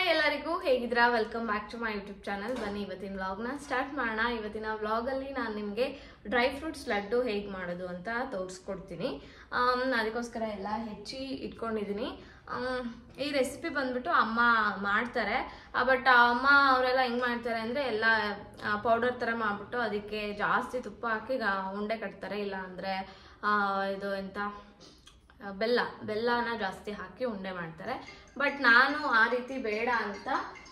ಎಲ್ಲರಿಗೂ ಹೇಗಿದ್ದೀರಾ welcome back to my YouTube channel ಬನ್ನಿ ಇವತ್ತಿನ ವ್ಲಾಗ್ನ ಸ್ಟಾರ್ಟ್ ಮಾಡೋಣ ಇವತ್ತಿನ ವ್ಲಾಗಲ್ಲಿ ನಾನು ನಿಮಗೆ ಡ್ರೈ ಫ್ರೂಟ್ಸ್ ಲಡ್ಡು ಹೇಗೆ ಮಾಡೋದು ಅಂತ ತೋರಿಸ್ಕೊಡ್ತೀನಿ ಆಮ್, ಅದಕ್ಕೋಸ್ಕರ ಎಲ್ಲ ಹೆಚ್ಚಿ ಇಟ್ಕೊಂಡಿದ್ದೀನಿ ಆಮ್, ಈ ರೆಸಿಪಿ ಬಂದ್ಬಿಟ್ಟು ಅಮ್ಮ ಮಾಡ್ತಾರೆ ಬಟ್ ಅಮ್ಮ ಅವರೆಲ್ಲ ಹೆಂಗೆ ಮಾಡ್ತಾರೆ ಅಂದರೆ ಎಲ್ಲ ಪೌಡರ್ ಥರ ಮಾಡಿಬಿಟ್ಟು ಅದಕ್ಕೆ ಜಾಸ್ತಿ ತುಪ್ಪ ಹಾಕಿ ಗಾ- ಉಂಡೆ ಕಟ್ತಾರೆ ಇಲ್ಲ ಅಂದರೆ ಇದು ಎಂತ ಆ, ಬೆಲ್ಲ ಬೆಲ್ಲನ ಜಾಸ್ತಿ ಹಾಕಿ ಉಂಡೆ ಮಾಡ್ತಾರೆ ಬಟ್ ನಾನು ಆ ರೀತಿ ಬೇಡ ಅಂತ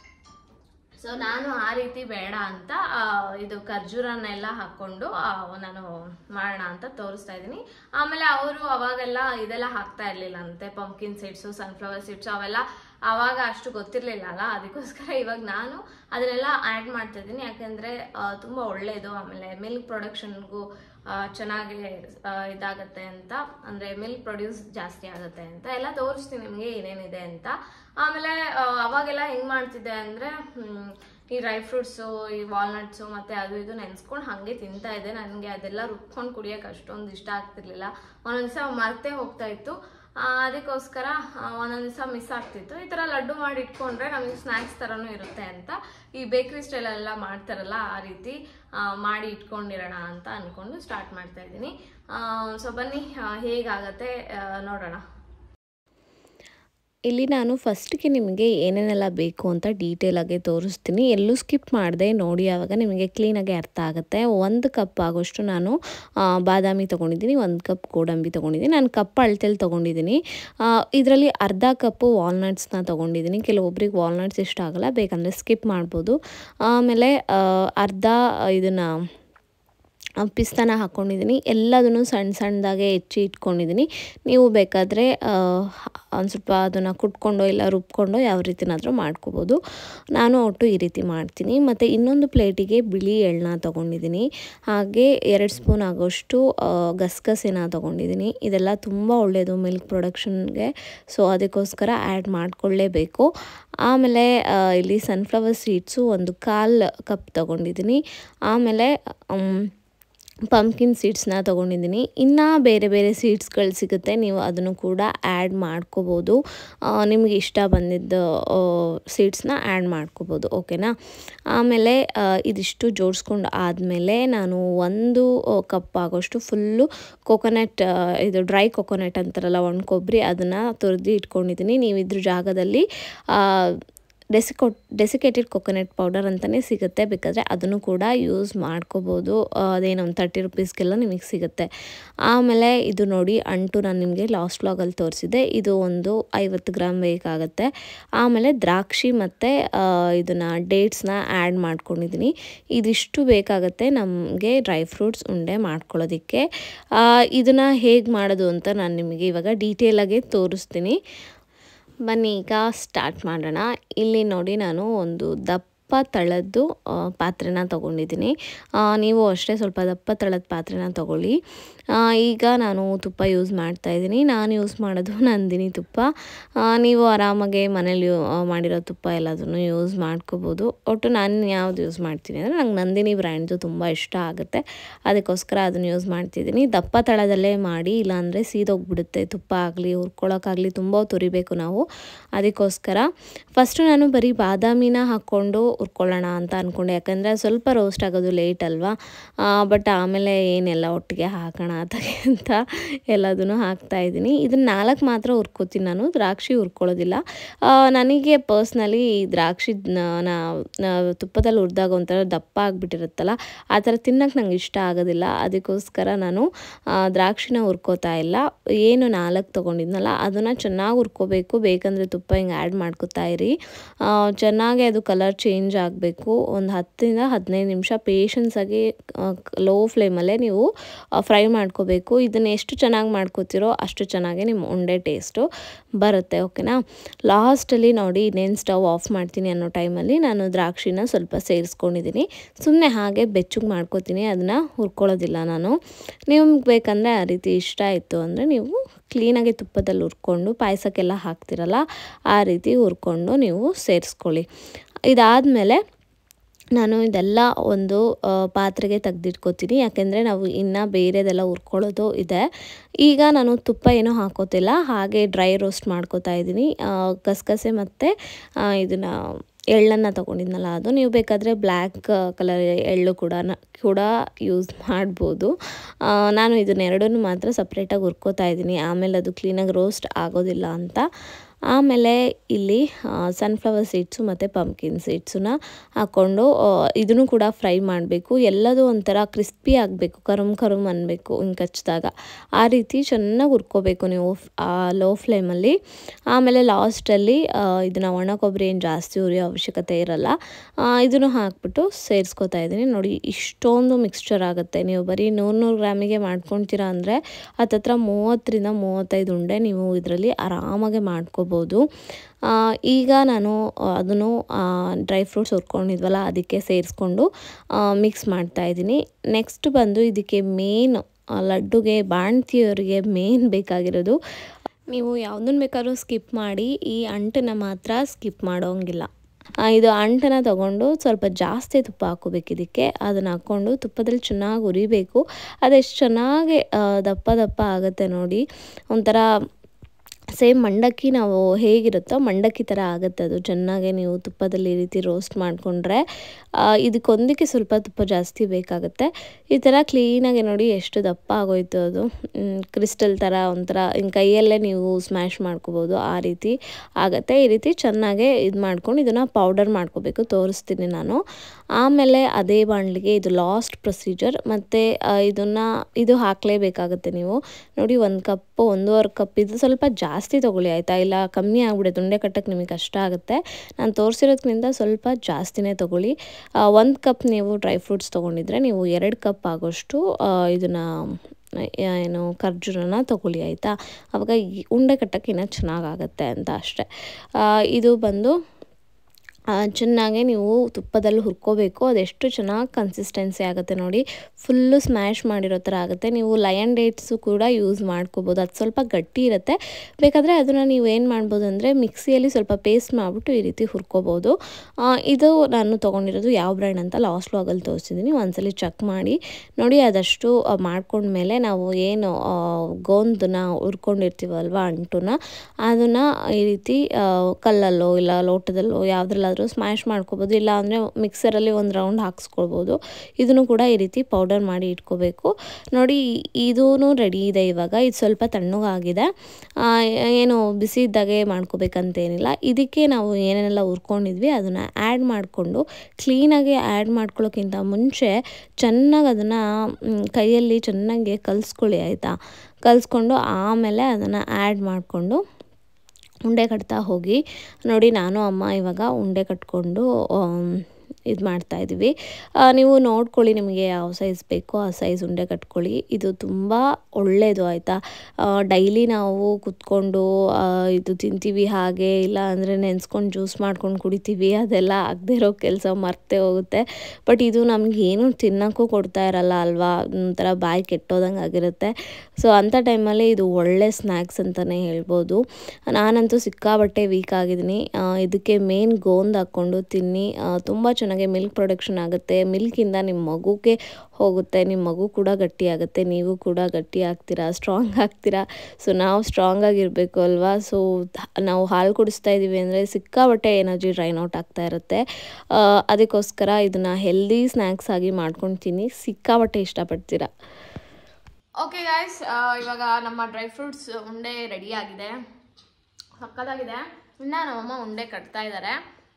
ಸೊ ನಾನು ಆ ರೀತಿ ಬೇಡ ಅಂತ ಆ, ಇದು ಖರ್ಜೂರನ್ನೆಲ್ಲ ಹಾಕ್ಕೊಂಡು ಆ, ನಾನು ಮಾಡೋಣ ಅಂತ ತೋರಿಸ್ತಾ ಇದ್ದೀನಿ ಆಮೇಲೆ ಅವರು ಅವಾಗೆಲ್ಲ ಇದೆಲ್ಲ ಹಾಕ್ತಾ ಇರಲಿಲ್ಲ ಅಂತೆ ಪಂಪ್ಕಿನ್ ಸೀಡ್ಸು ಸನ್ಫ್ಲವರ್ ಸೀಡ್ಸು ಅವೆಲ್ಲ ಆವಾಗ ಅಷ್ಟು ಗೊತ್ತಿರಲಿಲ್ಲ ಅಲ್ಲ ಅದಕ್ಕೋಸ್ಕರ ಇವಾಗ ನಾನು ಅದನ್ನೆಲ್ಲ ಆ್ಯಡ್ ಮಾಡ್ತಾ ಇದ್ದೀನಿ ಯಾಕೆಂದರೆ ತುಂಬ ಒಳ್ಳೆಯದು ಆಮೇಲೆ ಮಿಲ್ಕ್ ಪ್ರೊಡಕ್ಷನ್ಗೂ ಚೆನ್ನಾಗಿ ಆ, ಇದಾಗತ್ತೆ ಅಂತ ಅಂದರೆ ಮಿಲ್ಕ್ ಪ್ರೊಡ್ಯೂಸ್ ಜಾಸ್ತಿ ಆಗುತ್ತೆ ಅಂತ ಎಲ್ಲ ತೋರಿಸ್ತೀನಿ ನಿಮಗೆ ಏನೇನಿದೆ ಅಂತ ಆಮೇಲೆ ಆ, ಅವಾಗೆಲ್ಲ ಹೆಂಗೆ ಮಾಡ್ತಿದ್ದೆ ಅಂದರೆ ಈ ಡ್ರೈ ಫ್ರೂಟ್ಸು ಈ ವಾಲ್ನಟ್ಸು ಮತ್ತು ಅದು ಇದು ನೆನೆಸ್ಕೊಂಡು ಹಾಗೆ ತಿಂತಾ ಇದ್ದೆ ನನಗೆ ಅದೆಲ್ಲ ರುಬ್ಕೊಂಡು ಕುಡಿಯೋಕೆ ಅಷ್ಟೊಂದು ಇಷ್ಟ ಆಗ್ತಿರ್ಲಿಲ್ಲ ಒಂದೊಂದು ದಿವಸ ಮರ್ತೇ ಹೋಗ್ತಾ ಇತ್ತು ಆ, ಅದಕ್ಕೋಸ್ಕರ ಒಂದೊಂದು ದಿವಸ ಮಿಸ್ ಆಗ್ತಿತ್ತು ಈ ಥರ ಲಡ್ಡು ಮಾಡಿ ಇಟ್ಕೊಂಡ್ರೆ ನಮಗೆ ಸ್ನ್ಯಾಕ್ಸ್ ಥರನೂ ಇರುತ್ತೆ ಅಂತ ಈ ಬೇಕ್ರಿ ಸ್ಟೈಲೆಲ್ಲ ಮಾಡ್ತಾರಲ್ಲ ಆ ರೀತಿ ಆ, ಮಾಡಿ ಇಟ್ಕೊಂಡಿರೋಣ ಅಂತ ಅಂದ್ಕೊಂಡು ಸ್ಟಾರ್ಟ್ ಮಾಡ್ತಾ ಇದ್ದೀನಿ ಸೊ ಬನ್ನಿ ಆ, ಹೇಗಾಗತ್ತೆ ಆ, ನೋಡೋಣ ಇಲ್ಲಿ ನಾನು ಫಸ್ಟಿಗೆ ನಿಮಗೆ ಏನೇನೆಲ್ಲ ಬೇಕು ಅಂತ ಡೀಟೇಲಾಗಿ ತೋರಿಸ್ತೀನಿ ಎಲ್ಲೂ ಸ್ಕಿಪ್ ಮಾಡಿದೆ ನೋಡಿ ಆವಾಗ ನಿಮಗೆ ಕ್ಲೀನಾಗಿ ಅರ್ಥ ಆಗುತ್ತೆ ಒಂದು ಕಪ್ ಆಗೋಷ್ಟು ನಾನು ಆ, ಬಾದಾಮಿ ತೊಗೊಂಡಿದ್ದೀನಿ ಒಂದು ಕಪ್ ಗೋಡಂಬಿ ತೊಗೊಂಡಿದ್ದೀನಿ ನಾನು ಕಪ್ ಅಳತೆಲಿ ತೊಗೊಂಡಿದ್ದೀನಿ ಇದರಲ್ಲಿ ಅರ್ಧ ಕಪ್ಪು ವಾಲ್ನಟ್ಸ್ನ ತೊಗೊಂಡಿದ್ದೀನಿ ಕೆಲವೊಬ್ರಿಗೆ ವಾಲ್ನಟ್ಸ್ ಇಷ್ಟ ಆಗಲ್ಲ ಬೇಕಂದರೆ ಸ್ಕಿಪ್ ಮಾಡ್ಬೋದು ಆಮೇಲೆ ಆ, ಅರ್ಧ ಇದನ್ನು ಪಿಸ್ತಾನ ಹಾಕ್ಕೊಂಡಿದ್ದೀನಿ ಎಲ್ಲದನ್ನು ಸಣ್ಣ ಸಣ್ಣದಾಗೆ ಹೆಚ್ಚಿ ಇಟ್ಕೊಂಡಿದ್ದೀನಿ ನೀವು ಬೇಕಾದರೆ ಒಂದು ಸ್ವಲ್ಪ ಅದನ್ನು ಕುಟ್ಕೊಂಡು ಇಲ್ಲ ರುಬ್ಕೊಂಡು ಯಾವ ರೀತಿನಾದರೂ ಮಾಡ್ಕೋಬೋದು ನಾನು ಒಟ್ಟು ಈ ರೀತಿ ಮಾಡ್ತೀನಿ ಮತ್ತು ಇನ್ನೊಂದು ಪ್ಲೇಟಿಗೆ ಬಿಳಿ ಎಳ್ಳನ್ನ ತೊಗೊಂಡಿದ್ದೀನಿ ಹಾಗೆ ಎರಡು ಸ್ಪೂನ್ ಆಗೋಷ್ಟು ಆ, ಗಸಗಸೆನ ತೊಗೊಂಡಿದ್ದೀನಿ ಇದೆಲ್ಲ ತುಂಬ ಒಳ್ಳೆಯದು ಮಿಲ್ಕ್ ಪ್ರೊಡಕ್ಷನ್ಗೆ ಸೊ ಅದಕ್ಕೋಸ್ಕರ ಆ್ಯಡ್ ಮಾಡಿಕೊಳ್ಳೇಬೇಕು ಆಮೇಲೆ ಆ, ಇಲ್ಲಿ ಸನ್ಫ್ಲವರ್ ಸೀಡ್ಸು ಒಂದು ಕಾಲು ಕಪ್ ತೊಗೊಂಡಿದ್ದೀನಿ ಆಮೇಲೆ ಮ್, ಪಂಪ್ಕಿನ್ ಸೀಡ್ಸ್ನ ತೊಗೊಂಡಿದ್ದೀನಿ ಇನ್ನು ಬೇರೆ ಬೇರೆ ಸೀಡ್ಸ್ಗಳು ಸಿಗುತ್ತೆ ನೀವು ಅದನ್ನು ಕೂಡ ಆ್ಯಡ್ ಮಾಡ್ಕೋಬೋದು ಆ, ನಿಮಗೆ ಇಷ್ಟ ಬಂದಿದ್ದ ಸೀಡ್ಸ್ನ ಆ್ಯಡ್ ಮಾಡ್ಕೋಬೋದು ಓಕೆನಾ ಆಮೇಲೆ ಆ, ಇದಿಷ್ಟು ಜೋಡಿಸ್ಕೊಂಡು ಆದಮೇಲೆ ನಾನು ಒಂದು ಕಪ್ ಆಗೋಷ್ಟು ಫುಲ್ಲು ಕೊಕೊನಟ್ ಇದು ಡ್ರೈ ಕೊಕೊನಟ್ ಅಂತಾರಲ್ಲ ಒಣ ಕೊಬ್ಬರಿ ಅದನ್ನು ತುರಿದು ಇಟ್ಕೊಂಡಿದ್ದೀನಿ ನೀವು ಇದ್ರ ಜಾಗದಲ್ಲಿ ಆ, ಡೆಸಿಕೊ ಡೆಸಿಕೇಟೆಡ್ ಕೊಕೊನಟ್ ಪೌಡರ್ ಅಂತಲೇ ಸಿಗುತ್ತೆ ಬೇಕಾದರೆ ಅದನ್ನು ಕೂಡ ಯೂಸ್ ಮಾಡ್ಕೋಬೋದು ಆ, ಅದೇನೋ ಒಂದು ತರ್ಟಿ ರುಪೀಸ್ಗೆಲ್ಲ ನಿಮಗೆ ಸಿಗುತ್ತೆ ಆಮೇಲೆ ಇದು ನೋಡಿ ಅಂಟು ನಾನು ನಿಮಗೆ ಲಾಸ್ಟ್ ವ್ಲಾಗಲ್ಲಿ ತೋರಿಸಿದ್ದೆ ಇದು ಒಂದು ಐವತ್ತು ಗ್ರಾಮ್ ಬೇಕಾಗುತ್ತೆ ಆಮೇಲೆ ದ್ರಾಕ್ಷಿ ಮತ್ತು ಇದನ್ನು ಡೇಟ್ಸ್ನ ಆ್ಯಡ್ ಮಾಡ್ಕೊಂಡಿದ್ದೀನಿ ಇದಿಷ್ಟು ಬೇಕಾಗುತ್ತೆ ನಮಗೆ ಡ್ರೈ ಫ್ರೂಟ್ಸ್ ಉಂಡೆ ಮಾಡ್ಕೊಳ್ಳೋದಕ್ಕೆ ಇದನ್ನು ಹೇಗೆ ಮಾಡೋದು ಅಂತ ನಾನು ನಿಮಗೆ ಇವಾಗ ಡೀಟೇಲಾಗಿ ತೋರಿಸ್ತೀನಿ ಬನ್ನಿ ಈಗ ಸ್ಟಾರ್ಟ್ ಮಾಡೋಣ ಇಲ್ಲಿ ನೋಡಿ ನಾನು ಒಂದು ದಪ್ಪ ತಳದ್ದು ಆ, ಪಾತ್ರೆನ ತೊಗೊಂಡಿದ್ದೀನಿ ಆ, ನೀವು ಅಷ್ಟೇ ಸ್ವಲ್ಪ ದಪ್ಪ ತಳದ ಪಾತ್ರೆನ ತೊಗೊಳ್ಳಿ ಆ, ಈಗ ನಾನು ತುಪ್ಪ ಯೂಸ್ ಮಾಡ್ತಾ ಇದ್ದೀನಿ ನಾನು ಯೂಸ್ ಮಾಡೋದು ನಂದಿನಿ ತುಪ್ಪ ಆ, ನೀವು ಆರಾಮಾಗೆ ಮನೇಲಿ ಯೂ- ಆ, ಮಾಡಿರೋ ತುಪ್ಪ ಎಲ್ಲದನ್ನು ಯೂಸ್ ಮಾಡ್ಕೋಬೋದು ಒಟ್ಟು ನಾನು ಯಾವ್ದು ಯೂಸ್ ಮಾಡ್ತೀನಿ ಅಂದರೆ ನಂಗೆ ನಂದಿನಿ ಬ್ರ್ಯಾಂಡ್ದು ತುಂಬ ಇಷ್ಟ ಆಗುತ್ತೆ ಅದಕ್ಕೋಸ್ಕರ ಅದನ್ನು ಯೂಸ್ ಮಾಡ್ತಿದ್ದೀನಿ ದಪ್ಪ ತಳದಲ್ಲೇ ಮಾಡಿ ಇಲ್ಲಾಂದರೆ ಸೀದೋಗ್ಬಿಡುತ್ತೆ ತುಪ್ಪ ಆಗಲಿ ಹುರ್ಕೊಳ್ಳೋಕ್ಕಾಗಲಿ ತುಂಬ ತುರಿಬೇಕು ನಾವು ಅದಕ್ಕೋಸ್ಕರ ಫಸ್ಟು ನಾನು ಬರೀ ಬಾದಾಮಿನ ಹಾಕ್ಕೊಂಡು ಹುರ್ಕೊಳ್ಳೋಣ ಅಂತ ಅಂದ್ಕೊಂಡೆ ಯಾಕಂದರೆ ಸ್ವಲ್ಪ ರೋಸ್ಟ್ ಆಗೋದು ಲೇಟ್ ಅಲ್ವಾ ಬಟ್ ಆಮೇಲೆ ಏನೆಲ್ಲ ಒಟ್ಟಿಗೆ ಹಾಕೋಣ ಅದಕ್ಕೆ ಅಂತ ಎಲ್ಲದನ್ನು ಹಾಕ್ತಾ ಇದ್ದೀನಿ ಇದನ್ನ ನಾಲ್ಕು ಮಾತ್ರ ಹುರ್ಕೋತೀನಿ ನಾನು ದ್ರಾಕ್ಷಿ ಹುರ್ಕೊಳ್ಳೋದಿಲ್ಲ ಆ, ನನಗೆ ಪರ್ಸ್ನಲಿ ಈ ದ್ರಾಕ್ಷಿ ತುಪ್ಪದಲ್ಲಿ ಹುರಿದಾಗ ಒಂಥರ ದಪ್ಪ ಆಗಿಬಿಟ್ಟಿರುತ್ತಲ್ಲ ಆ ಥರ ತಿನ್ನೋಕೆ ನಂಗೆ ಇಷ್ಟ ಆಗೋದಿಲ್ಲ ಅದಕ್ಕೋಸ್ಕರ ನಾನು ಆ, ದ್ರಾಕ್ಷಿನ ಹುರ್ಕೋತಾ ಇಲ್ಲ ಏನು ನಾಲ್ಕು ತೊಗೊಂಡಿದ್ನಲ್ಲ ಅದನ್ನು ಚೆನ್ನಾಗಿ ಹುರ್ಕೋಬೇಕು ಬೇಕಂದರೆ ತುಪ್ಪ ಹಿಂಗೆ ಆ್ಯಡ್ ಮಾಡ್ಕೋತಾ ಇರಿ ಆ, ಚೆನ್ನಾಗಿ ಅದು ಕಲರ್ ಚೇಂಜ್ ಆಗಬೇಕು ಒಂದು ಹತ್ತರಿಂದ ಹದಿನೈದು ನಿಮಿಷ ಪೇಷನ್ಸಾಗಿ ಲೋ ಫ್ಲೇಮಲ್ಲೇ ನೀವು ಫ್ರೈ ಮಾಡ್ಕೋಬೇಕು ಇದನ್ನು ಎಷ್ಟು ಚೆನ್ನಾಗಿ ಮಾಡ್ಕೋತಿರೋ ಅಷ್ಟು ಚೆನ್ನಾಗಿ ನಿಮ್ಮ ಉಂಡೆ ಟೇಸ್ಟು ಬರುತ್ತೆ ಓಕೆನಾ ಲಾಸ್ಟಲ್ಲಿ ನೋಡಿ ಇನ್ನೇನು ಸ್ಟವ್ ಆಫ್ ಮಾಡ್ತೀನಿ ಅನ್ನೋ ಟೈಮಲ್ಲಿ ನಾನು ದ್ರಾಕ್ಷಿನ ಸ್ವಲ್ಪ ಸೇರಿಸ್ಕೊಂಡಿದ್ದೀನಿ ಸುಮ್ಮನೆ ಹಾಗೆ ಬೆಚ್ಚಗೆ ಮಾಡ್ಕೋತೀನಿ ಅದನ್ನು ಹುರ್ಕೊಳ್ಳೋದಿಲ್ಲ ನಾನು ನಿಮ್ಗೆ ಬೇಕಂದರೆ ಆ ರೀತಿ ಇಷ್ಟ ಆಯಿತು ಅಂದರೆ ನೀವು ಕ್ಲೀನಾಗಿ ತುಪ್ಪದಲ್ಲಿ ಹುರ್ಕೊಂಡು ಪಾಯಸಕ್ಕೆಲ್ಲ ಹಾಕ್ತಿರಲ್ಲ ಆ ರೀತಿ ಹುರ್ಕೊಂಡು ನೀವು ಸೇರಿಸ್ಕೊಳ್ಳಿ ಇದಾದಮೇಲೆ ನಾನು ಇದೆಲ್ಲ ಒಂದು ಆ, ಪಾತ್ರೆಗೆ ತೆಗ್ದಿಟ್ಕೋತೀನಿ ಯಾಕೆಂದರೆ ನಾವು ಇನ್ನು ಬೇರೆದೆಲ್ಲ ಹುರ್ಕೊಳ್ಳೋದು ಇದೆ ಈಗ ನಾನು ತುಪ್ಪ ಏನೂ ಹಾಕೋತಿಲ್ಲ ಹಾಗೆ ಡ್ರೈ ರೋಸ್ಟ್ ಮಾಡ್ಕೋತಾ ಇದ್ದೀನಿ ಆ, ಗಸಗಸೆ ಮತ್ತು ಇದನ್ನು ಎಳ್ಳನ್ನು ತೊಗೊಂಡಿದ್ನಲ್ಲ ಅದು ನೀವು ಬೇಕಾದರೆ ಬ್ಲ್ಯಾಕ್ ಕಲರ್ ಎಳ್ಳು ಕೂಡ ಕೂಡ ಯೂಸ್ ಮಾಡ್ಬೋದು ಆ, ನಾನು ಇದನ್ನೆರಡನ್ನೂ ಮಾತ್ರ ಸಪ್ರೇಟಾಗಿ ಹುರ್ಕೋತಾ ಇದ್ದೀನಿ ಆಮೇಲೆ ಅದು ಕ್ಲೀನಾಗಿ ರೋಸ್ಟ್ ಆಗೋದಿಲ್ಲ ಅಂತ ಆಮೇಲೆ ಇಲ್ಲಿ ಸನ್ಫ್ಲವರ್ ಸೀಡ್ಸು ಮತ್ತು ಪಂಪ್ಕಿನ್ ಸೀಡ್ಸನ್ನ ಹಾಕ್ಕೊಂಡು ಇದನ್ನು ಕೂಡ ಫ್ರೈ ಮಾಡಬೇಕು ಎಲ್ಲದೂ ಒಂಥರ ಕ್ರಿಸ್ಪಿ ಆಗಬೇಕು ಕರುಮ್ ಕರುಮ್ ಅನ್ನಬೇಕು ಹಿಂಗೆ ಹಚ್ಚಿದಾಗ ಆ ರೀತಿ ಚೆನ್ನಾಗಿ ಹುರ್ಕೋಬೇಕು ನೀವು ಲೋ ಫ್ಲೇಮಲ್ಲಿ ಆಮೇಲೆ ಲಾಸ್ಟಲ್ಲಿ ಇದನ್ನು ಒಣ ಕೊಬ್ಬರಿ ಏನು ಜಾಸ್ತಿ ಹುರಿಯೋ ಅವಶ್ಯಕತೆ ಇರಲ್ಲ ಇದನ್ನು ಹಾಕ್ಬಿಟ್ಟು ಸೇರಿಸ್ಕೊತಾ ಇದ್ದೀನಿ ನೋಡಿ ಇಷ್ಟೊಂದು ಮಿಕ್ಸ್ಚರ್ ಆಗುತ್ತೆ ನೀವು ಬರೀ ನೂರು ನೂರು ಗ್ರಾಮಿಗೆ ಮಾಡ್ಕೊತೀರಾ ಅಂದರೆ ಹತ್ತತ್ರ ಮೂವತ್ತರಿಂದ ಮೂವತ್ತೈದು ಉಂಡೆ ನೀವು ಇದರಲ್ಲಿ ಆರಾಮಾಗೆ ಮಾಡ್ಕೋಬೋದು ಆ, ಈಗ ನಾನು ಆ, ಅದನ್ನು ಡ್ರೈ ಫ್ರೂಟ್ಸ್ ಹುರ್ಕೊಂಡಿದ್ವಲ್ಲ ಅದಕ್ಕೆ ಸೇರಿಸ್ಕೊಂಡು ಮಿಕ್ಸ್ ಮಾಡ್ತಾ ಇದ್ದೀನಿ ನೆಕ್ಸ್ಟ್ ಬಂದು ಇದಕ್ಕೆ ಮೇನ್ ಲಡ್ಡುಗೆ ಬಾಣ್ತಿಯವರಿಗೆ ಮೇನ್ ಬೇಕಾಗಿರೋದು ನೀವು ಯಾವುದನ್ನು ಬೇಕಾದ್ರೂ ಸ್ಕಿಪ್ ಮಾಡಿ ಈ ಅಂಟನ್ನ ಮಾತ್ರ ಸ್ಕಿಪ್ ಮಾಡೋಂಗಿಲ್ಲ ಆ, ಇದು ಅಂಟನ್ನ ತಗೊಂಡು ಸ್ವಲ್ಪ ಜಾಸ್ತಿ ತುಪ್ಪ ಹಾಕೋಬೇಕು ಇದಕ್ಕೆ ಅದನ್ನು ಹಾಕ್ಕೊಂಡು ತುಪ್ಪದಲ್ಲಿ ಚೆನ್ನಾಗಿ ಉರಿಬೇಕು ಅದೆಷ್ಟು ಚೆನ್ನಾಗಿ ಆ, ದಪ್ಪ ದಪ್ಪ ಆಗುತ್ತೆ ನೋಡಿ ಒಂಥರ ಸೇಮ್ ಮಂಡಕ್ಕಿ ನಾವು ಹೇಗಿರುತ್ತೋ ಮಂಡಕ್ಕಿ ಥರ ಆಗುತ್ತೆ ಅದು ಚೆನ್ನಾಗೆ ನೀವು ತುಪ್ಪದಲ್ಲಿ ಈ ರೀತಿ ರೋಸ್ಟ್ ಮಾಡಿಕೊಂಡ್ರೆ ಇದಕ್ಕೊಂದಕ್ಕೆ ಸ್ವಲ್ಪ ತುಪ್ಪ ಜಾಸ್ತಿ ಬೇಕಾಗುತ್ತೆ ಈ ಥರ ಕ್ಲೀನಾಗಿ ನೋಡಿ ಎಷ್ಟು ದಪ್ಪ ಆಗೋಯ್ತು ಅದು ಕ್ರಿಸ್ಟಲ್ ಥರ ಒಂಥರ ಹಿಂಗೆ ಕೈಯಲ್ಲೇ ನೀವು ಸ್ಮ್ಯಾಶ್ ಮಾಡ್ಕೋಬೋದು ಆ ರೀತಿ ಆಗುತ್ತೆ ಈ ರೀತಿ ಚೆನ್ನಾಗೆ ಇದು ಮಾಡ್ಕೊಂಡು ಇದನ್ನು ಪೌಡರ್ ಮಾಡ್ಕೋಬೇಕು ತೋರಿಸ್ತೀನಿ ನಾನು ಆಮೇಲೆ ಅದೇ ಬಾಣಲಿಗೆ ಇದು ಲಾಸ್ಟ್ ಪ್ರೊಸೀಜರ್ ಮತ್ತು ಇದನ್ನು ಇದು ಹಾಕಲೇಬೇಕಾಗುತ್ತೆ ನೀವು ನೋಡಿ ಒಂದು ಕಪ್ಪು ಒಂದೂವರೆ ಕಪ್ ಇದು ಸ್ವಲ್ಪ ಜಾಸ್ತಿ ತೊಗೊಳ್ಳಿ ಆಯಿತಾ ಇಲ್ಲ ಕಮ್ಮಿ ಆಗ್ಬಿಡುತ್ತೆ ಉಂಡೆ ಕಟ್ಟಕ್ಕೆ ನಿಮಗೆ ಕಷ್ಟ ಆಗುತ್ತೆ ನಾನು ತೋರಿಸಿರೋದ್ರಿಂದ ಸ್ವಲ್ಪ ಜಾಸ್ತಿನೇ ತೊಗೊಳ್ಳಿ ಒಂದು ಕಪ್ ನೀವು ಡ್ರೈ ಫ್ರೂಟ್ಸ್ ತೊಗೊಂಡಿದ್ರೆ ನೀವು ಎರಡು ಕಪ್ ಆಗೋಷ್ಟು ಇದನ್ನು ಏನು ಖರ್ಜೂರನ ತೊಗೊಳ್ಳಿ ಆಯಿತಾ ಅವಾಗ ಈ ಉಂಡೆ ಕಟ್ಟಕ್ಕೆ ಇನ್ನೂ ಚೆನ್ನಾಗಾಗತ್ತೆ ಅಂತ ಅಷ್ಟೆ ಆ, ಇದು ಬಂದು ಆ, ಚೆನ್ನಾಗಿ ನೀವು ತುಪ್ಪದಲ್ಲಿ ಹುರ್ಕೋಬೇಕು ಅದೆಷ್ಟು ಚೆನ್ನಾಗಿ ಕನ್ಸಿಸ್ಟೆನ್ಸಿ ಆಗುತ್ತೆ ನೋಡಿ ಫುಲ್ಲು ಸ್ಮ್ಯಾಶ್ ಮಾಡಿರೋ ಥರ ಆಗುತ್ತೆ ನೀವು ಲಯನ್ ಡೇಟ್ಸು ಕೂಡ ಯೂಸ್ ಮಾಡ್ಕೋಬೋದು ಅದು ಸ್ವಲ್ಪ ಗಟ್ಟಿ ಇರುತ್ತೆ ಬೇಕಾದರೆ ಅದನ್ನು ನೀವು ಏನು ಮಾಡ್ಬೋದು ಅಂದರೆ ಮಿಕ್ಸಿಯಲ್ಲಿ ಸ್ವಲ್ಪ ಪೇಸ್ಟ್ ಮಾಡಿಬಿಟ್ಟು ಈ ರೀತಿ ಹುರ್ಕೋಬೋದು ಆ, ಇದು ನಾನು ತೊಗೊಂಡಿರೋದು ಯಾವ ಬ್ರ್ಯಾಂಡ್ ಅಂತ ಲಾಸ್ಟ್ ಲಾಗಲ್ಲಿ ತೋರಿಸಿದ್ದೀನಿ ಒಂದ್ಸಲಿ ಚೆಕ್ ಮಾಡಿ ನೋಡಿ ಅದಷ್ಟು ಆ, ಮಾಡ್ಕೊಂಡ್ಮೇಲೆ ನಾವು ಏನು ಆ, ಗೋಂದನ್ನ ಹುರ್ಕೊಂಡಿರ್ತೀವಲ್ವ ಅಂಟುನ ಅದನ್ನು ಈ ರೀತಿ ಆ, ಕಲ್ಲಲ್ಲೋ ಇಲ್ಲ ಲೋಟದಲ್ಲೋ ಯಾವುದ್ರಲ್ಲಾದರೂ ಸ್ಮ್ಯಾಶ್ ಮಾಡ್ಕೋಬೋದು ಇಲ್ಲ ಅಂದರೆ ಮಿಕ್ಸರಲ್ಲಿ ಒಂದು ರೌಂಡ್ ಹಾಕ್ಸ್ಕೊಳ್ಬೋದು ಇದನ್ನು ಕೂಡ ಈ ರೀತಿ ಪೌಡರ್ ಮಾಡಿ ಇಟ್ಕೋಬೇಕು ನೋಡಿ ಇದೂ ರೆಡಿ ಇದೆ ಇವಾಗ ಇದು ಸ್ವಲ್ಪ ತಣ್ಣಗಾಗಿದೆ ಆ, ಏನು ಬಿಸಿ ಇದ್ದಾಗೆ ಮಾಡ್ಕೋಬೇಕಂತೇನಿಲ್ಲ ಇದಕ್ಕೆ ನಾವು ಏನೇನೆಲ್ಲ ಹುರ್ಕೊಂಡಿದ್ವಿ ಅದನ್ನು ಆ್ಯಡ್ ಮಾಡಿಕೊಂಡು ಕ್ಲೀನಾಗಿ ಆ್ಯಡ್ ಮಾಡ್ಕೊಳ್ಳೋಕ್ಕಿಂತ ಮುಂಚೆ ಚೆನ್ನಾಗಿ ಅದನ್ನು ಕೈಯಲ್ಲಿ ಚೆನ್ನಾಗಿ ಕಲಿಸ್ಕೊಳ್ಳಿ ಆಯಿತಾ ಕಲಿಸ್ಕೊಂಡು ಆಮೇಲೆ ಅದನ್ನು ಆ್ಯಡ್ ಮಾಡಿಕೊಂಡು ಉಂಡೆ ಕಟ್ತಾ ಹೋಗಿ ನೋಡಿ ನಾನು ಅಮ್ಮ ಇವಾಗ ಉಂಡೆ ಕಟ್ಕೊಂಡು ಇದು ಮಾಡ್ತಾಯಿದ್ವಿ ನೀವು ನೋಡ್ಕೊಳ್ಳಿ ನಿಮಗೆ ಯಾವ ಸೈಜ್ ಬೇಕೋ ಆ ಸೈಜ್ ಉಂಡೆ ಕಟ್ಕೊಳ್ಳಿ ಇದು ತುಂಬ ಒಳ್ಳೆಯದು ಆಯಿತಾ ಡೈಲಿ ನಾವು ಕುತ್ಕೊಂಡು ಆ, ಇದು ತಿಂತೀವಿ ಹಾಗೆ ಇಲ್ಲ ಅಂದರೆ ನೆನೆಸ್ಕೊಂಡು ಜ್ಯೂಸ್ ಮಾಡ್ಕೊಂಡು ಕುಡಿತೀವಿ ಅದೆಲ್ಲ ಆಗದೆ ಇರೋ ಕೆಲಸ ಮರ್ತೇ ಹೋಗುತ್ತೆ ಬಟ್ ಇದು ನಮ್ಗೆ ಏನು ತಿನ್ನೋಕ್ಕೂ ಕೊಡ್ತಾ ಇರಲ್ಲ ಅಲ್ವಾ ಒಂಥರ ಬಾಯಿ ಕೆಟ್ಟೋದಂಗೆ ಆಗಿರುತ್ತೆ ಸೊ ಅಂಥ ಟೈಮಲ್ಲಿ ಇದು ಒಳ್ಳೆ ಸ್ನ್ಯಾಕ್ಸ್ ಅಂತಲೇ ಹೇಳ್ಬೋದು ನಾನಂತೂ ಸಿಕ್ಕಾಬಟ್ಟೆ ವೀಕ್ ಆಗಿದ್ದೀನಿ ಆ, ಇದಕ್ಕೆ ಮೇನ್ ಗೋಂದ್ ಹಾಕ್ಕೊಂಡು ತಿನ್ನಿ ತುಂಬ ಚೆನ್ನಾಗಿ ಮಿಲ್ಕ್ ಪ್ರೊಡಕ್ಷನ್ ಆಗುತ್ತೆ ಮಿಲ್ಕಿಂದ ನಿಮ್ಮ ಮಗುಗೆ ಹೋಗುತ್ತೆ ನಿಮ್ಮ ಮಗು ಕೂಡ ಗಟ್ಟಿ ಆಗುತ್ತೆ ನೀವು ಕೂಡ ಗಟ್ಟಿ ಆಗ್ತೀರಾ ಸ್ಟ್ರಾಂಗ್ ಆಗ್ತೀರಾ ಸೊ ನಾವು ಸ್ಟ್ರಾಂಗ್ ಆಗಿರಬೇಕು ಅಲ್ವಾ ಸೊ ನಾವು ಹಾಲು ಕುಡಿಸ್ತಾ ಇದ್ದೀವಿ ಅಂದರೆ ಸಿಕ್ಕಾಬಟ್ಟೆ ಎನರ್ಜಿ ಡ್ರೈನ್ ಔಟ್ ಆಗ್ತಾ ಇರುತ್ತೆ ಆ, ಅದಕ್ಕೋಸ್ಕರ ಇದನ್ನು ಹೆಲ್ದಿ ಸ್ನ್ಯಾಕ್ಸ್ ಆಗಿ ಮಾಡ್ಕೊಂಡು ತಿನ್ನಿ ಸಿಕ್ಕಾಬಟ್ಟೆ ಇಷ್ಟಪಡ್ತೀರಾ ಓಕೆ ಗಾಯ್ಸ್ ಇವಾಗ ನಮ್ಮ ಡ್ರೈ ಫ್ರೂಟ್ಸ್ ಉಂಡೆ ರೆಡಿ ಆಗಿದೆ ಸಕ್ಕತ್ತಾಗಿದೆ ಇನ್ನು ನಮ್ಮಮ್ಮ ಉಂಡೆ ಕಟ್ತಾ ಇದ್ದಾರೆ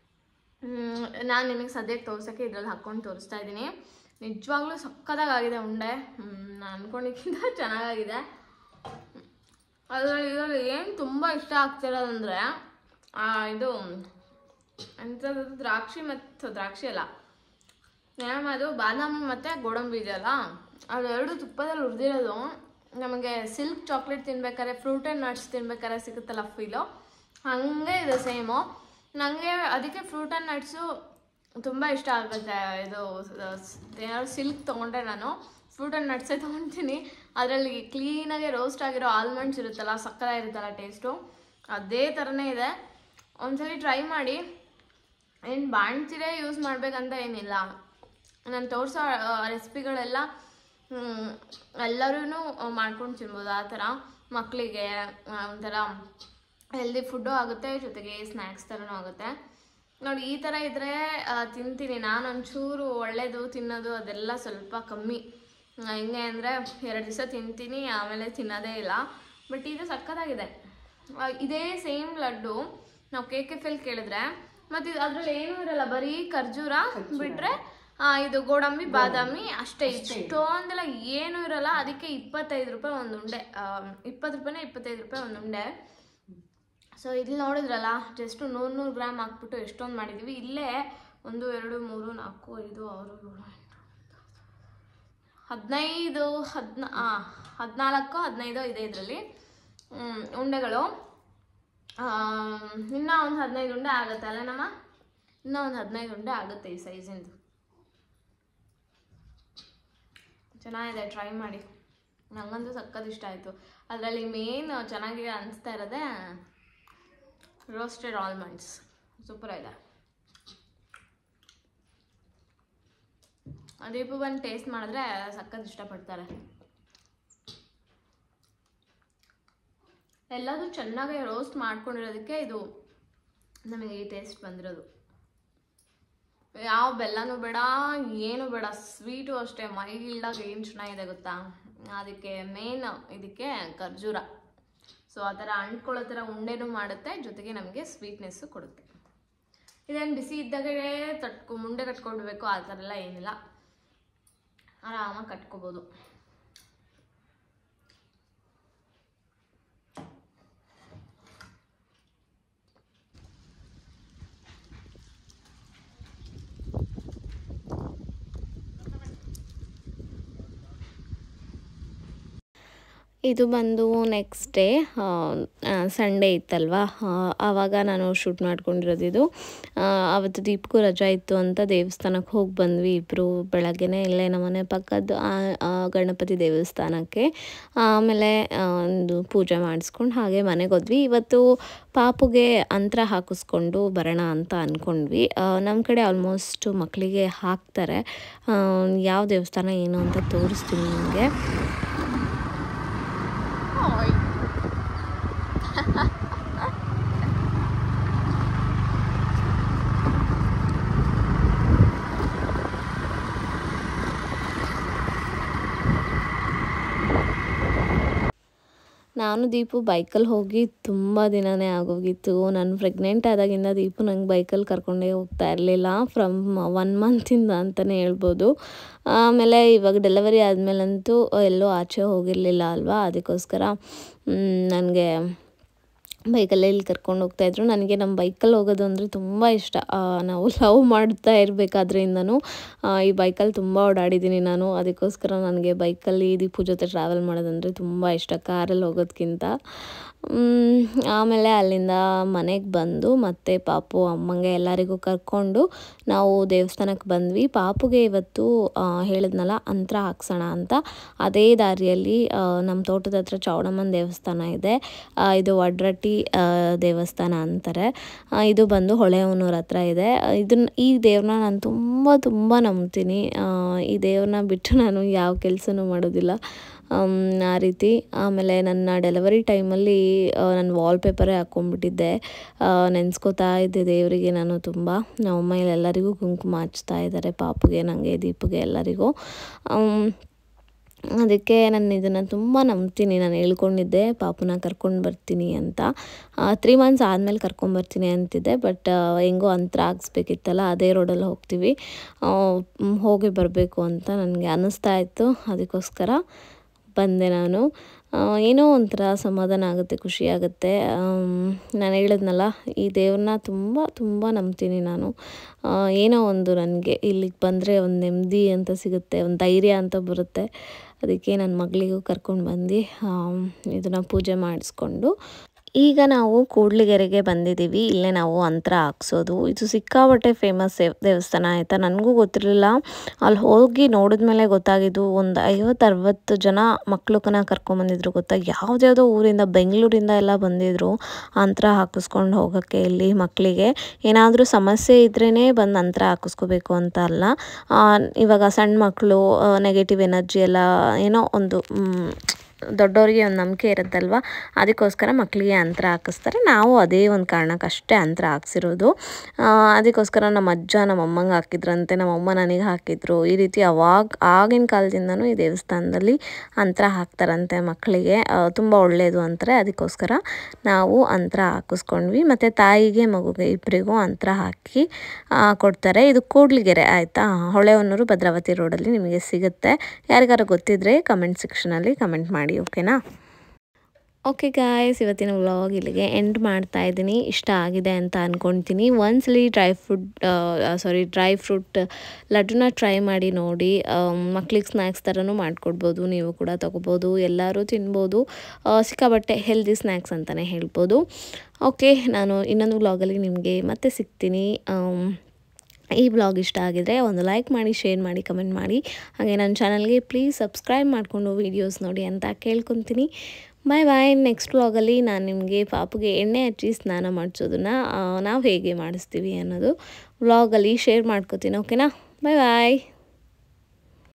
ನಾನು ನಿಮಗೆ ಸದ್ಯಕ್ಕೆ ತೋರ್ಸೋಕ್ಕೆ ಇದ್ರಲ್ಲಿ ಹಾಕ್ಕೊಂಡು ತೋರಿಸ್ತಾ ಇದ್ದೀನಿ ನಿಜವಾಗ್ಲೂ ಸಕ್ಕತ್ತಾಗಿದೆ ಉಂಡೆ ನಾನು ಅಂದ್ಕೊಂಡಿದ್ಕಿಂತ ಚೆನ್ನಾಗಾಗಿದೆ ಅದರಲ್ಲಿ ಇದರಲ್ಲಿ ಏನು ತುಂಬ ಇಷ್ಟ ಆಗ್ತಿರೋದಂದರೆ ಇದು ಎಂಥದ್ದು ದ್ರಾಕ್ಷಿ ಮತ್ತು ದ್ರಾಕ್ಷಿ ಅಲ್ಲ ನ್ಯಾಮ್ ಅದು ಬಾದಾಮಿ ಮತ್ತು ಗೋಡಂಬಿ ಇದೆಯಲ್ಲ ಅದೆರಡು ತುಪ್ಪದಲ್ಲಿ ಹುರಿದಿರೋದು ನಮಗೆ ಸಿಲ್ಕ್ ಚಾಕ್ಲೇಟ್ ತಿನ್ಬೇಕಾದ್ರೆ ಫ್ರೂಟ್ ಆ್ಯಂಡ್ ನಟ್ಸ್ ತಿನ್ಬೇಕಾದ್ರೆ ಸಿಗುತ್ತಲ್ಲ ಫೀಲು ಹಾಗೆ ಇದೆ ಸೇಮು ನನಗೆ ಅದಕ್ಕೆ ಫ್ರೂಟ್ ಆ್ಯಂಡ್ ನಟ್ಸು ತುಂಬ ಇಷ್ಟ ಆಗುತ್ತೆ ಇದು ಏನಾದ್ರು ಸಿಲ್ಕ್ ತೊಗೊಂಡ್ರೆ ನಾನು ಫ್ರೂಟ್ ಆ್ಯಂಡ್ ನಟ್ಸೇ ತೊಗೊತೀನಿ ಅದರಲ್ಲಿ ಕ್ಲೀನಾಗಿ ರೋಸ್ಟ್ ಆಗಿರೋ ಆಲ್ಮಂಡ್ಸ್ ಇರುತ್ತಲ್ಲ ಸಕ್ಕತ್ತಾಗಿರುತ್ತಲ್ಲ ಟೇಸ್ಟು ಅದೇ ಥರನೇ ಇದೆ ಒಂದ್ಸಲಿ ಟ್ರೈ ಮಾಡಿ ಏನು ಬಾಣ್ತಿರೇ ಯೂಸ್ ಮಾಡ್ಬೇಕಂತ ಏನಿಲ್ಲ ನಾನು ತೋರಿಸೋ ರೆಸಿಪಿಗಳೆಲ್ಲ ಎಲ್ಲರೂ ಮಾಡ್ಕೊಂಡು ತಿನ್ಬೋದು ಆ ಥರ ಮಕ್ಕಳಿಗೆ ಒಂಥರ ಹೆಲ್ದಿ ಫುಡ್ಡು ಆಗುತ್ತೆ ಜೊತೆಗೆ ಸ್ನ್ಯಾಕ್ಸ್ ಥರನೂ ಆಗುತ್ತೆ ನೋಡಿ ಈ ಥರ ಇದ್ದರೆ ತಿಂತೀನಿ ನಾನು ಒಂಚೂರು ಒಳ್ಳೇದು ತಿನ್ನೋದು ಅದೆಲ್ಲ ಸ್ವಲ್ಪ ಕಮ್ಮಿ ಆ, ಹೆಂಗೆ ಅಂದರೆ ಎರಡು ದಿವಸ ತಿಂತೀನಿ ಆಮೇಲೆ ತಿನ್ನೋದೇ ಇಲ್ಲ ಬಟ್ ಇದು ಸಕ್ಕತ್ತಾಗಿದೆ ಆ, ಇದೇ ಸೇಮ್ ಲಡ್ಡು ನಾವು ಕೆ ಕೆ ಫೆಲ್ ಕೇಳಿದ್ರೆ ಮತ್ತು ಇದು ಅದ್ರಲ್ಲಿ ಏನೂ ಇರಲ್ಲ ಬರೀ ಖರ್ಜೂರ ಬಿಟ್ರೆ ಆ, ಇದು ಗೋಡಂಬಿ ಬಾದಾಮಿ ಅಷ್ಟೇ ಇಷ್ಟೊಂದೆಲ್ಲ ಏನೂ ಇರಲ್ಲ ಅದಕ್ಕೆ ಇಪ್ಪತ್ತೈದು ರೂಪಾಯಿ ಒಂದು ಉಂಡೆ ಇಪ್ಪತ್ತು ರೂಪಾಯಿನೇ ಇಪ್ಪತ್ತೈದು ರೂಪಾಯಿ ಒಂದು ಉಂಡೆ ಸೊ ಇಲ್ಲಿ ನೋಡಿದ್ರಲ್ಲ ಜಸ್ಟ್ ನೂರು ನೂರು ಗ್ರಾಮ್ ಹಾಕ್ಬಿಟ್ಟು ಎಷ್ಟೊಂದು ಮಾಡಿದ್ದೀವಿ ಇಲ್ಲೇ ಒಂದು ಎರಡು ಮೂರು ನಾಲ್ಕು ಐದು ಆರು ಏಳು ಎಂಟು ಹದಿನೈದು ಹದ್ನ ಹದಿನಾಲ್ಕು ಹದಿನೈದು ಇದೆ ಇದರಲ್ಲಿ ಉಂಡೆಗಳು ಇನ್ನೂ ಒಂದು ಹದಿನೈದು ಉಂಡೆ ಆಗುತ್ತೆ ಅಲ್ಲ ನಮ್ಮ ಇನ್ನೂ ಒಂದು ಹದಿನೈದು ಉಂಡೆ ಆಗುತ್ತೆ ಈ ಸೈಜಿಂದು ಚೆನ್ನಾಗಿದೆ ಟ್ರೈ ಮಾಡಿ ನಂಗಂತೂ ಸಕ್ಕತ್ ಇಷ್ಟ ಆಯಿತು ಅದರಲ್ಲಿ ಮೇನ್ ಚೆನ್ನಾಗಿ ಅನಿಸ್ತಾ ಇರೋದೇ ರೋಸ್ಟೆಡ್ ಆಲ್ಮಂಡ್ಸ್ ಸೂಪರ್ ಇದೆ ದೀಪು ಬಂದು ಟೇಸ್ಟ್ ಮಾಡಿದ್ರೆ ಸಕ್ಕತ್ ಇಷ್ಟಪಡ್ತಾರೆ ಎಲ್ಲದೂ ಚೆನ್ನಾಗಿ ರೋಸ್ಟ್ ಮಾಡ್ಕೊಂಡಿರೋದಕ್ಕೆ ಇದು ನಮಗೆ ಈ ಟೇಸ್ಟ್ ಬಂದಿರೋದು ಯಾವ ಬೆಲ್ಲನೂ ಬೇಡ ಏನು ಬೇಡ ಸ್ವೀಟು ಅಷ್ಟೇ ಮೈಲ್ಡಾಗಿ ಏನು ಚೆನ್ನಾಗಿದೆ ಗೊತ್ತಾ ಅದಕ್ಕೆ ಮೇನ್ ಇದಕ್ಕೆ ಖರ್ಜೂರ ಸೊ ಆ ಥರ ಅಂಟ್ಕೊಳ್ಳೋ ಥರ ಉಂಡೆನೂ ಮಾಡುತ್ತೆ ಜೊತೆಗೆ ನಮಗೆ ಸ್ವೀಟ್ನೆಸ್ಸು ಕೊಡುತ್ತೆ ಇದೇನು ಬಿಸಿ ಇದ್ದಾಗಲೇ ತಟ್ಕೊ ಮುಂಡೆ ಕಟ್ಕೊಳ್ಬೇಕು ಆ ಥರ ಎಲ್ಲ ಏನಿಲ್ಲ ಆರಾಮಾಗಿ ಕಟ್ಕೋಬೋದು ಇದು ಬಂದು ನೆಕ್ಸ್ಟ್ ಡೇ ಸಂಡೇ ಇತ್ತಲ್ವಾ ಆ, ಆವಾಗ ನಾನು ಶೂಟ್ ಮಾಡ್ಕೊಂಡಿರೋದು ಇದು ಆ, ಅವತ್ತು ದೀಪಕ್ಕೂ ರಜಾ ಇತ್ತು ಅಂತ ದೇವಸ್ಥಾನಕ್ಕೆ ಹೋಗಿ ಬಂದ್ವಿ ಇಬ್ಬರು ಬೆಳಗ್ಗೆನೇ ಇಲ್ಲೇ ನಮ್ಮನೆ ಪಕ್ಕದ ಆ- ಆ ಗಣಪತಿ ದೇವಸ್ಥಾನಕ್ಕೆ ಆಮೇಲೆ ಆ, ಒಂದು ಪೂಜೆ ಮಾಡಿಸ್ಕೊಂಡು ಹಾಗೆ ಮನೆಗೆ ಹೋದ್ವಿ ಇವತ್ತು ಪಾಪುಗೆ ಅಂತ್ರ ಹಾಕಿಸ್ಕೊಂಡು ಬರೋಣ ಅಂತ ಅಂದ್ಕೊಂಡ್ವಿ ನಮ್ಮ ಕಡೆ ಆಲ್ಮೋಸ್ಟ್ ಮಕ್ಕಳಿಗೆ ಹಾಕ್ತಾರೆ ಆ, ಯಾವ ದೇವಸ್ಥಾನ ಏನು ಅಂತ ತೋರಿಸ್ತೀನಿ ನಿಮಗೆ ನಾನು ದೀಪು ಬೈಕಲ್ಲಿ ಹೋಗಿ ತುಂಬ ದಿನನೇ ಆಗೋಗಿತ್ತು ನಾನು ಪ್ರೆಗ್ನೆಂಟ್ ಆದಾಗಿಂದ ದೀಪು ನಂಗೆ ಬೈಕಲ್ಲಿ ಕರ್ಕೊಂಡೇ ಹೋಗ್ತಾ ಇರಲಿಲ್ಲ ಫ್ರಮ್ ಒನ್ ಮಂತಿಂದ ಅಂತಲೇ ಹೇಳ್ಬೋದು ಆಮೇಲೆ ಇವಾಗ ಡೆಲಿವರಿ ಆದಮೇಲಂತೂ ಎಲ್ಲೂ ಆಚೆ ಹೋಗಿರಲಿಲ್ಲ ಅಲ್ವಾ ಅದಕ್ಕೋಸ್ಕರ ನನಗೆ ಬೈಕಲ್ಲೇ ಇಲ್ಲಿ ಕರ್ಕೊಂಡು ಹೋಗ್ತಾಯಿದ್ರು ನನಗೆ ನಮ್ಮ ಬೈಕಲ್ಲಿ ಹೋಗೋದು ಅಂದರೆ ತುಂಬ ಇಷ್ಟ ಆ, ನಾವು ಲವ್ ಮಾಡ್ತಾ ಇರಬೇಕಾದ್ರಿಂದನೂ ಈ ಬೈಕಲ್ಲಿ ತುಂಬ ಓಡಾಡಿದ್ದೀನಿ ನಾನು ಅದಕ್ಕೋಸ್ಕರ ನನಗೆ ಬೈಕಲ್ಲಿ ದೀಪು ಜೊತೆ ಟ್ರಾವೆಲ್ ಮಾಡೋದಂದರೆ ತುಂಬ ಇಷ್ಟ ಕಾರಲ್ಲಿ ಹೋಗೋದಕ್ಕಿಂತ ಮ್, ಆಮೇಲೆ ಅಲ್ಲಿಂದ ಮನೆಗೆ ಬಂದು ಮತ್ತೆ ಪಾಪು ಅಮ್ಮಂಗೆ ಎಲ್ಲರಿಗೂ ಕರ್ಕೊಂಡು ನಾವು ದೇವಸ್ಥಾನಕ್ಕೆ ಬಂದ್ವಿ ಪಾಪುಗೆ ಇವತ್ತು ಆ, ಹೇಳಿದ್ನಲ್ಲ ಅಂತ್ರ ಹಾಕ್ಸೋಣ ಅಂತ ಅದೇ ದಾರಿಯಲ್ಲಿ ಆ, ನಮ್ಮ ತೋಟದ ಹತ್ರ ಚೌಡಮ್ಮನ ದೇವಸ್ಥಾನ ಇದೆ ಆ, ಇದು ವಡ್ರಟ್ಟಿ ಆ, ದೇವಸ್ಥಾನ ಅಂತಾರೆ ಆ, ಇದು ಬಂದು ಹೊಳೆಹೊನ್ನೂರ ಹತ್ರ ಇದೆ ಇದನ್ನ ಈ ದೇವ್ರನ್ನ ನಾನು ತುಂಬ ತುಂಬ ನಂಬ್ತೀನಿ ಆ, ಈ ದೇವ್ರನ್ನ ಬಿಟ್ಟು ನಾನು ಯಾವ ಕೆಲಸನೂ ಮಾಡೋದಿಲ್ಲ ಆಮ್, ಆ ರೀತಿ ಆಮೇಲೆ ನನ್ನ ಡೆಲಿವರಿ ಟೈಮಲ್ಲಿ ನಾನು ವಾಲ್ಪೇಪರೇ ಹಾಕ್ಕೊಂಡ್ಬಿಟ್ಟಿದ್ದೆ ನೆನೆಸ್ಕೋತಾ ಇದ್ದೆ ದೇವರಿಗೆ ನಾನು ತುಂಬ ನಮ್ಮಮ್ಮ ಇಲ್ಲಿ ಎಲ್ಲರಿಗೂ ಕುಂಕುಮ ಹಚ್ತಾ ಇದ್ದಾರೆ ಪಾಪುಗೆ ನನಗೆ ದೀಪುಗೆ ಎಲ್ಲರಿಗೂ ಆಮ್, ಅದಕ್ಕೆ ನಾನು ಇದನ್ನು ತುಂಬ ನಂಬ್ತೀನಿ ನಾನು ಹೇಳ್ಕೊಂಡಿದ್ದೆ ಪಾಪುನ ಕರ್ಕೊಂಡು ಬರ್ತೀನಿ ಅಂತ ತ್ರೀ ಮಂತ್ಸ್ ಆದಮೇಲೆ ಕರ್ಕೊಂಬರ್ತೀನಿ ಅಂತಿದ್ದೆ ಬಟ್ ಹೆಂಗೋ ಅಂತರ ಹಾಕ್ಸ್ಬೇಕಿತ್ತಲ್ಲ ಅದೇ ರೋಡಲ್ಲಿ ಹೋಗ್ತೀವಿ ಆ, ಮ್, ಹೋಗಿ ಬರಬೇಕು ಅಂತ ನನಗೆ ಅನ್ನಿಸ್ತಾ ಇತ್ತು ಅದಕ್ಕೋಸ್ಕರ ಬಂದೆ ನಾನು ಆ, ಏನೋ ಒಂಥರ ಸಮಾಧಾನ ಆಗುತ್ತೆ ಖುಷಿ ಆಗುತ್ತೆ ನಾನು ಹೇಳಿದ್ನಲ್ಲ ಈ ದೇವ್ರನ್ನ ತುಂಬ ತುಂಬ ನಂಬ್ತೀನಿ ನಾನು ಆ, ಏನೋ ಒಂದು ನನಗೆ ಇಲ್ಲಿಗೆ ಬಂದರೆ ಒಂದು ನೆಮ್ಮದಿ ಅಂತ ಸಿಗುತ್ತೆ ಒಂದು ಧೈರ್ಯ ಅಂತ ಬರುತ್ತೆ ಅದಕ್ಕೆ ನನ್ನ ಮಗಳಿಗೂ ಕರ್ಕೊಂಡು ಬಂದು ಇದನ್ನು ಪೂಜೆ ಮಾಡಿಸ್ಕೊಂಡು ಈಗ ನಾವು ಕೂಡ್ಲಿಗೆರೆಗೆ ಬಂದಿದ್ದೀವಿ ಇಲ್ಲೇ ನಾವು ಅಂತರ ಹಾಕ್ಸೋದು ಇದು ಸಿಕ್ಕಾಪಟ್ಟೆ ಫೇಮಸ್ ದೇವಸ್ಥಾನ ಆಯಿತಾ ನನಗೂ ಗೊತ್ತಿರಲಿಲ್ಲ ಅಲ್ಲಿ ಹೋಗಿ ನೋಡಿದ್ಮೇಲೆ ಗೊತ್ತಾಗಿದ್ದು ಒಂದು ಐವತ್ತು ಅರವತ್ತು ಜನ ಮಕ್ಳನ್ನ ಕರ್ಕೊಂಬಂದಿದ್ರು ಗೊತ್ತಾ ಯಾವುದ್ಯಾವುದೋ ಊರಿಂದ ಬೆಂಗಳೂರಿಂದ ಎಲ್ಲ ಬಂದಿದ್ರು ಅಂತರ ಹಾಕಿಸ್ಕೊಂಡು ಹೋಗೋಕ್ಕೆ ಇಲ್ಲಿ ಮಕ್ಕಳಿಗೆ ಏನಾದರೂ ಸಮಸ್ಯೆ ಇದ್ರೇ ಬಂದು ಅಂತರ ಹಾಕಿಸ್ಕೋಬೇಕು ಅಂತ ಅಲ್ಲ ಆ, ಇವಾಗ ಸಣ್ಣ ಮಕ್ಕಳು ನೆಗೆಟಿವ್ ಎನರ್ಜಿ ಎಲ್ಲ ಏನೋ ಒಂದು ಮ್, ದೊಡ್ಡವರಿಗೆ ಒಂದು ನಂಬಿಕೆ ಇರುತ್ತಲ್ವ ಅದಕ್ಕೋಸ್ಕರ ಮಕ್ಕಳಿಗೆ ಅಂತರ ಹಾಕಿಸ್ತಾರೆ ನಾವು ಅದೇ ಒಂದು ಕಾರಣಕ್ಕಷ್ಟೇ ಅಂತರ ಹಾಕ್ಸಿರೋದು ಆ, ಅದಕ್ಕೋಸ್ಕರ ನಮ್ಮ ಅಜ್ಜ ನಮ್ಮ ಅಮ್ಮಂಗೆ ಹಾಕಿದ್ರಂತೆ ನಮ್ಮ ಅಮ್ಮ ನನಗೆ ಹಾಕಿದ್ರು ಈ ರೀತಿ ಅವಾಗ ಆಗಿನ ಕಾಲದಿಂದನೂ ಈ ದೇವಸ್ಥಾನದಲ್ಲಿ ಅಂತರ ಹಾಕ್ತಾರಂತೆ ಮಕ್ಕಳಿಗೆ ತುಂಬ ಒಳ್ಳೆಯದು ಅಂತಾರೆ ಅದಕ್ಕೋಸ್ಕರ ನಾವು ಅಂತರ ಹಾಕಿಸ್ಕೊಂಡ್ವಿ ಮತ್ತು ತಾಯಿಗೆ ಮಗುಗೆ ಇಬ್ಬರಿಗೂ ಅಂತರ ಹಾಕಿ ಆ, ಕೊಡ್ತಾರೆ ಇದು ಕೂಡ್ಲಿಗೆರೆ ಆಯಿತಾ ಹೊಳೆಹೊನ್ನೂರು ಭದ್ರಾವತಿ ರೋಡಲ್ಲಿ ನಿಮಗೆ ಸಿಗುತ್ತೆ ಯಾರಿಗಾರು ಗೊತ್ತಿದ್ರೆ ಕಮೆಂಟ್ ಸೆಕ್ಷನಲ್ಲಿ ಕಮೆಂಟ್ ಮಾಡಿ ಓಕೆನಾ ಓಕೆ ಗಾಯ್ಸ್ ಇವತ್ತಿನ ವ್ಲಾಗ್ ಇಲ್ಲಿಗೆ ಎಂಡ್ ಮಾಡ್ತಾ ಇದ್ದೀನಿ ಇಷ್ಟ ಆಗಿದೆ ಅಂತ ಅಂದ್ಕೊಳ್ತೀನಿ ಒಂದ್ಸಲಿ dry fruit sorry dry fruit ಲಡ್ಡುನ ಟ್ರೈ ಮಾಡಿ ನೋಡಿ ಮಕ್ಳಿಗೆ ಸ್ನ್ಯಾಕ್ಸ್ ಥರನೂ ಮಾಡಿಕೊಡ್ಬೋದು ನೀವು ಕೂಡ ತೊಗೋಬೋದು ಎಲ್ಲರೂ ತಿನ್ಬೋದು ಆ, ಸಿಕ್ಕಾಬಟ್ಟೆ ಹೆಲ್ದಿ ಸ್ನ್ಯಾಕ್ಸ್ ಅಂತಲೇ ಹೇಳ್ಬೋದು ಓಕೆ ನಾನು ಇನ್ನೊಂದು ವ್ಲಾಗಲ್ಲಿ ನಿಮಗೆ ಮತ್ತೆ ಸಿಗ್ತೀನಿ ಆಮ್, ಈ ಬ್ಲಾಗ್ ಇಷ್ಟ ಆಗಿದ್ರೆ ಒಂದು ಲೈಕ್ ಮಾಡಿ ಶೇರ್ ಮಾಡಿ ಕಮೆಂಟ್ ಮಾಡಿ ಹಾಗೆ ನನ್ನ ಚಾನಲ್ಗೆ ಪ್ಲೀಸ್ ಸಬ್ಸ್ಕ್ರೈಬ್ ಮಾಡಿಕೊಂಡು ವೀಡಿಯೋಸ್ ನೋಡಿ ಅಂತ ಕೇಳ್ಕೊತೀನಿ ಬಾಯ್ ಬಾಯ್ ನೆಕ್ಸ್ಟ್ ವ್ಲಾಗಲ್ಲಿ ನಾನು ನಿಮಗೆ ಪಾಪುಗೆ ಎಣ್ಣೆ ಹಚ್ಚಿ ಸ್ನಾನ ಮಾಡಿಸೋದನ್ನು ನಾವು ಹೇಗೆ ಮಾಡಿಸ್ತೀವಿ ಅನ್ನೋದು ವ್ಲಾಗಲ್ಲಿ ಶೇರ್ ಮಾಡ್ಕೋತೀನಿ ಓಕೆನಾ ಬಾಯ್ ಬಾಯ್